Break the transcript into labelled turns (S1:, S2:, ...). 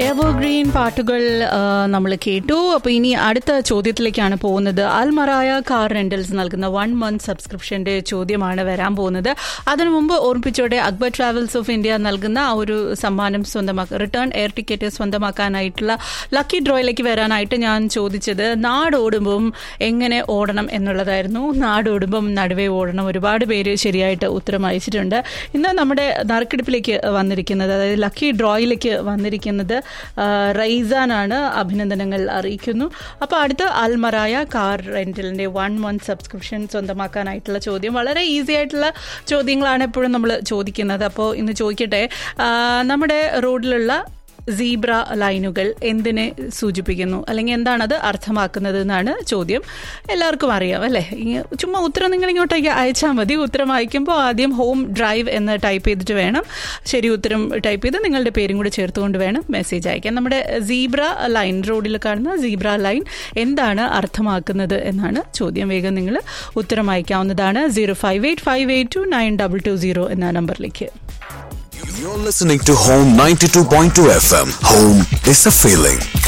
S1: Evergreen പാട്ടുകൾ നമ്മൾ കേട്ടു അപ്പോൾ ഇനി അടുത്ത ചോദ്യത്തിലേക്കാണ് പോകുന്നത് അൽമറായ കാർ റെന്റൽസ് നൽകുന്ന വൺ മന്ത് സബ്സ്ക്രിപ്ഷന്റെ ചോദ്യമാണ് വരാൻ പോകുന്നത് അതിനു മുമ്പ് ഓർമ്മിപ്പിച്ചോടെ അക്ബർ ട്രാവൽസ് ഓഫ് ഇന്ത്യ നൽകുന്ന ആ ഒരു സമ്മാനം സ്വന്തമാക്കുക റിട്ടേൺ എയർ ടിക്കറ്റ് സ്വന്തമാക്കാനായിട്ടുള്ള ലക്കി ഡ്രോയിലേക്ക് വരാനായിട്ട് ഞാൻ ചോദിച്ചത് നാടോടുമ്പം എങ്ങനെ ഓടണം എന്നുള്ളതായിരുന്നു നാടോടുമ്പം നടുവേ ഓടണം ഒരുപാട് പേര് ശരിയായിട്ട് ഉത്തരം അയച്ചിട്ടുണ്ട് ഇന്ന് നമ്മുടെ നറുക്കെടുപ്പിലേക്ക് വന്നിരിക്കുന്നത് അതായത് ലക്കി ഡ്രോയിലേക്ക് വന്നിരിക്കുന്നത് റൈസാനാണ് അഭിനന്ദനങ്ങൾ അറിയിക്കുന്നു അപ്പോൾ അടുത്ത അൽമറായ കാർ റെന്റലിന്റെ വൺ മന്ത് സബ്സ്ക്രിപ്ഷൻ സ്വന്തമാക്കാനായിട്ടുള്ള ചോദ്യം വളരെ ഈസി ആയിട്ടുള്ള ചോദ്യങ്ങളാണ് എപ്പോഴും നമ്മൾ ചോദിക്കുന്നത് അപ്പോൾ ഇന്ന് ചോദിക്കട്ടെ നമ്മുടെ റോഡിലുള്ള സീബ്ര ലൈനുകൾ എന്തിനെ സൂചിപ്പിക്കുന്നു അല്ലെങ്കിൽ എന്താണത് അർത്ഥമാക്കുന്നത് എന്നാണ് ചോദ്യം എല്ലാവർക്കും അറിയാം അല്ലേ ചുമ്മാ ഉത്തരം നിങ്ങൾ ഇങ്ങോട്ടേക്ക് അയച്ചാൽ മതി ഉത്തരം അയക്കുമ്പോൾ ആദ്യം ഹോം ഡ്രൈവ് എന്ന് ടൈപ്പ് ചെയ്തിട്ട് വേണം ശരി ഉത്തരം ടൈപ്പ് ചെയ്ത് നിങ്ങളുടെ പേരും കൂടി ചേർത്തുകൊണ്ട് വേണം മെസ്സേജ് അയക്കാൻ നമ്മുടെ സീബ്ര ലൈൻ റോഡിൽ കാണുന്ന സീബ്ര ലൈൻ എന്താണ് അർത്ഥമാക്കുന്നത് എന്നാണ് ചോദ്യം വേഗം നിങ്ങൾ ഉത്തരം അയക്കാവുന്നതാണ് zero five eight five eight two nine double two zero എന്ന നമ്പറിലേക്ക്
S2: You're listening to Home 92.2 FM. Home is a feeling.